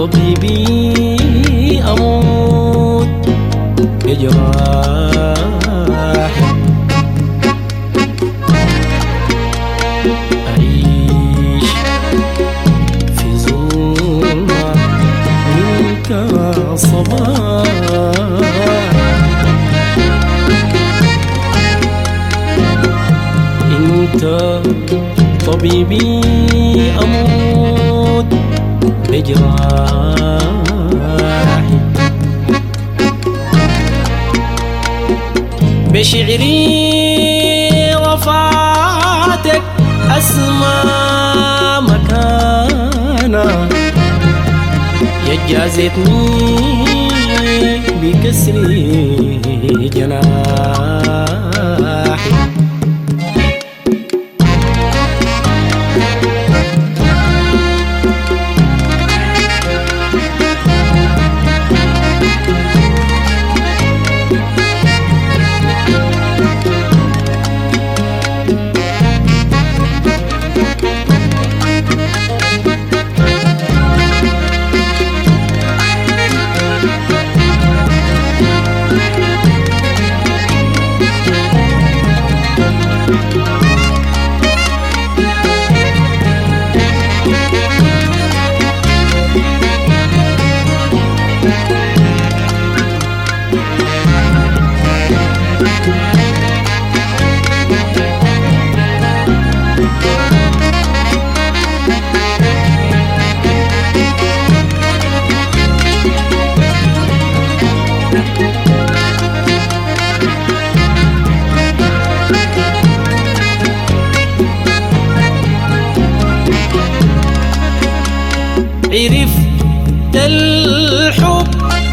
طبيبي أموت بجراحي أعيش في ظلمة منك صباح انت طبيبي اموت بجراحي بشعري وفاتك اسمى مكانا يجازتني بكسر جناحي عرفت الحب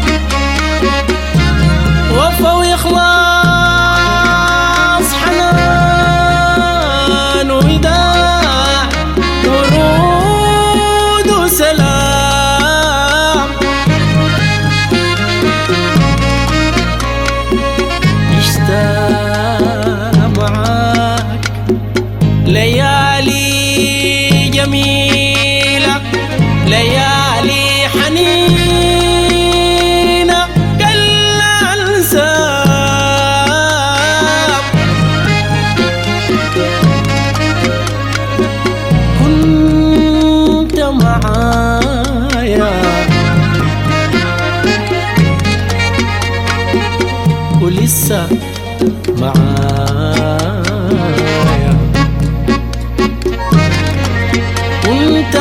وفا وإخلاص حنان وداع ورود وسلام اشتاق معاك ليالي جميلة ليالي حنينة قل الأنساب كنت معايا ولسه معايا كنت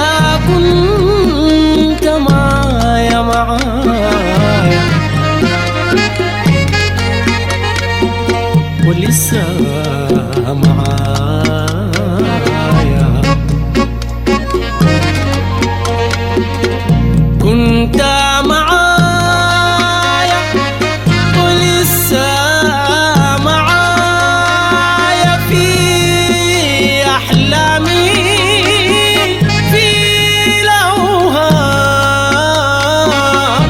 كنت معايا معايا ولسه معايا كنت معايا ولسه معايا في أحلامي في الأوهام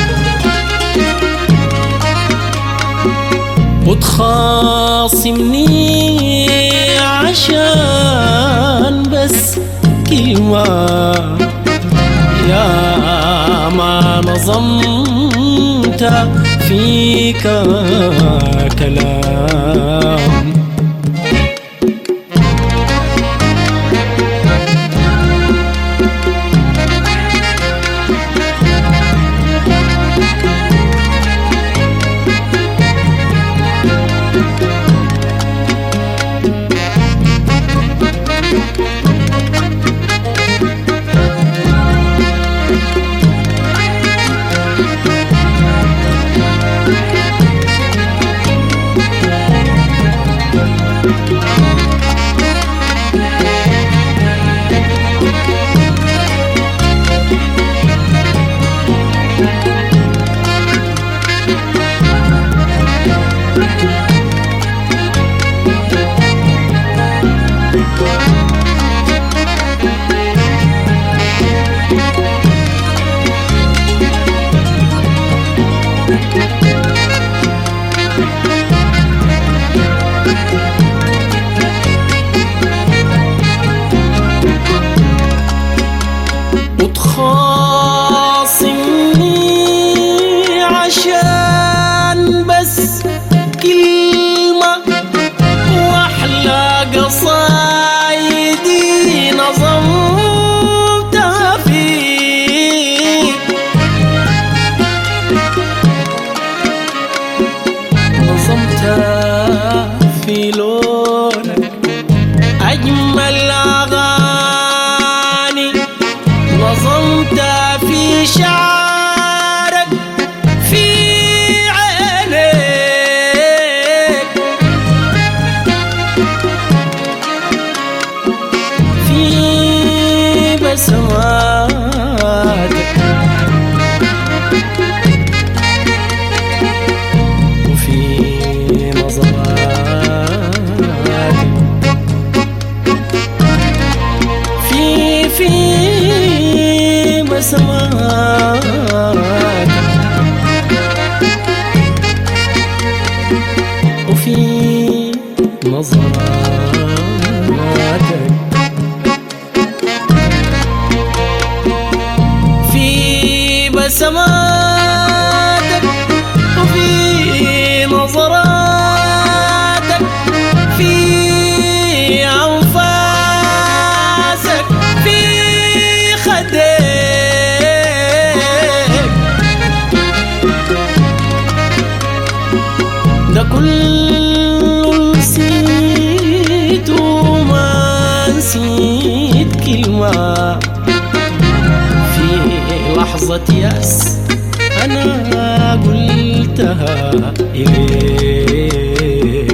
وتخاصمني عشان بس كلمة يا ما نظمت فيك كلام بسماتك وفي نظراتك في في بسماتك وفي نظراتك في بسماتك وفي نظراتك في أنفاسك في خديك ده كله نسيت وما نسيت كلمة في لحظة يأس أنا قلتها إليك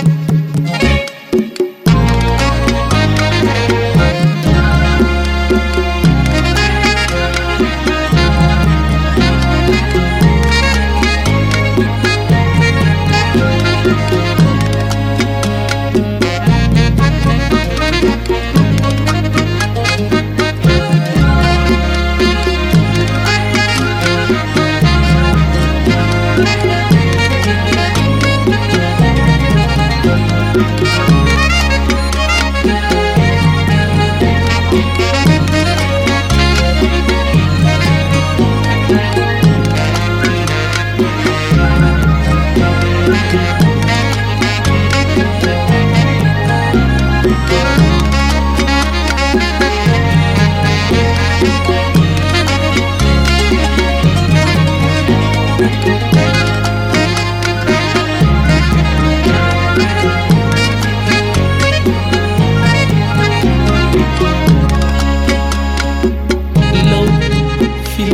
لو في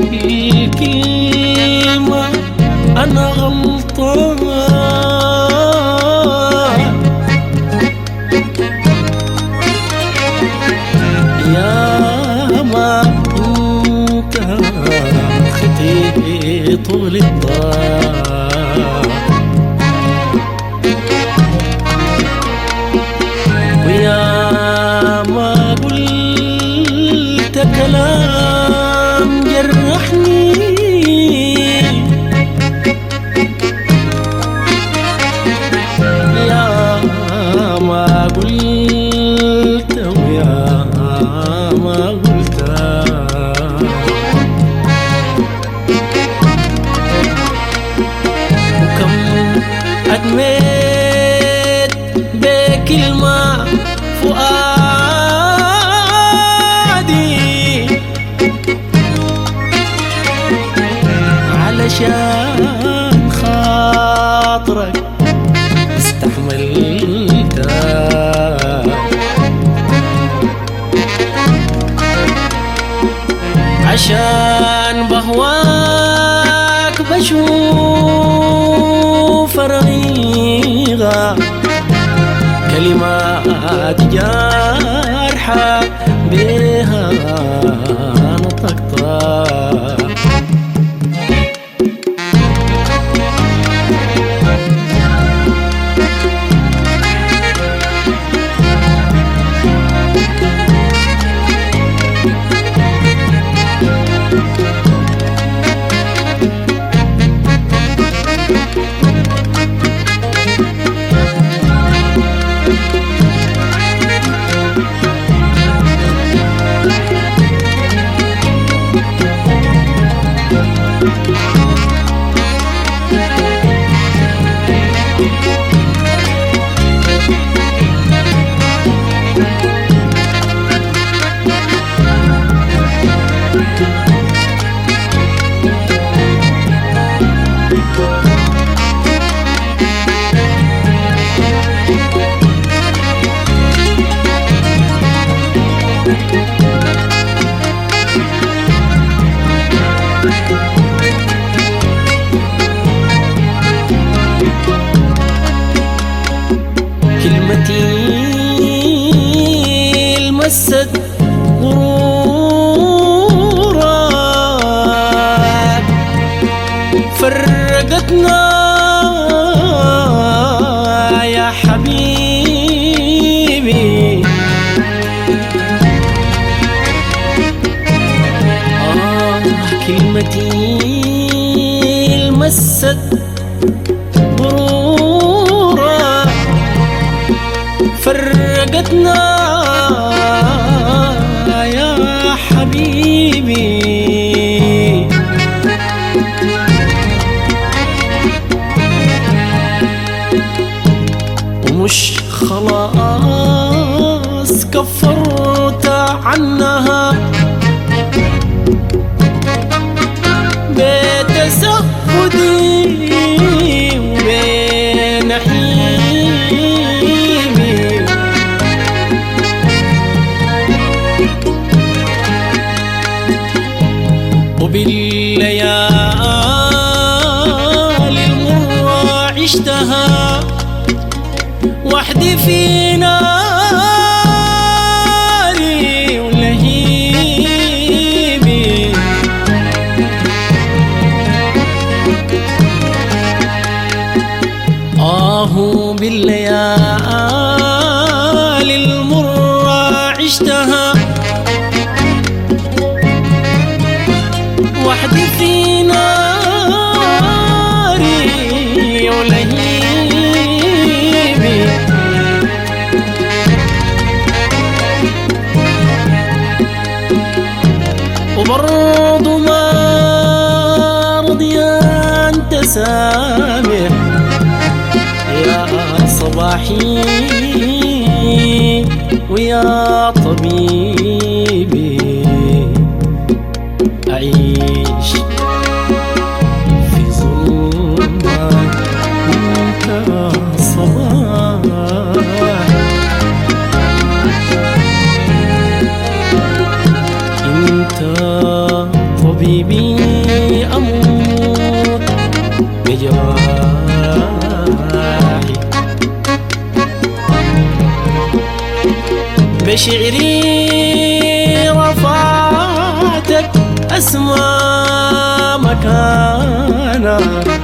كلمة أنا غلطان يا ما انت خطيت للطاعة ويا ما قلت كلام جرحني يا ما قلت ويا ما قلت وكم أدميت بكلمة فؤادي علشان خاطرك استحملتها عشان بهواك بشوف رغيغة كلمات جارحة بها نطقتها كلمتي المست غرور فرقتنا يا حبيبي ومش خلاص كفرت عنها بتسهدي وبنحيمي وبالليالي المرة عشتها وحدي في ناري ولهيبي آه بالليالي المرة عشتها وحدي في ناري ولهيبي وبرضو ما رضيان تسامح يا صباحي ويا طبيبي أعيش في ظلمة وانت صباح انت طبيبي اموت بجراحي بشعري رفعتك اسمى مكانك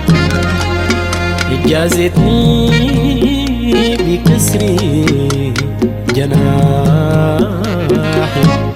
جازتني بكسر جناحي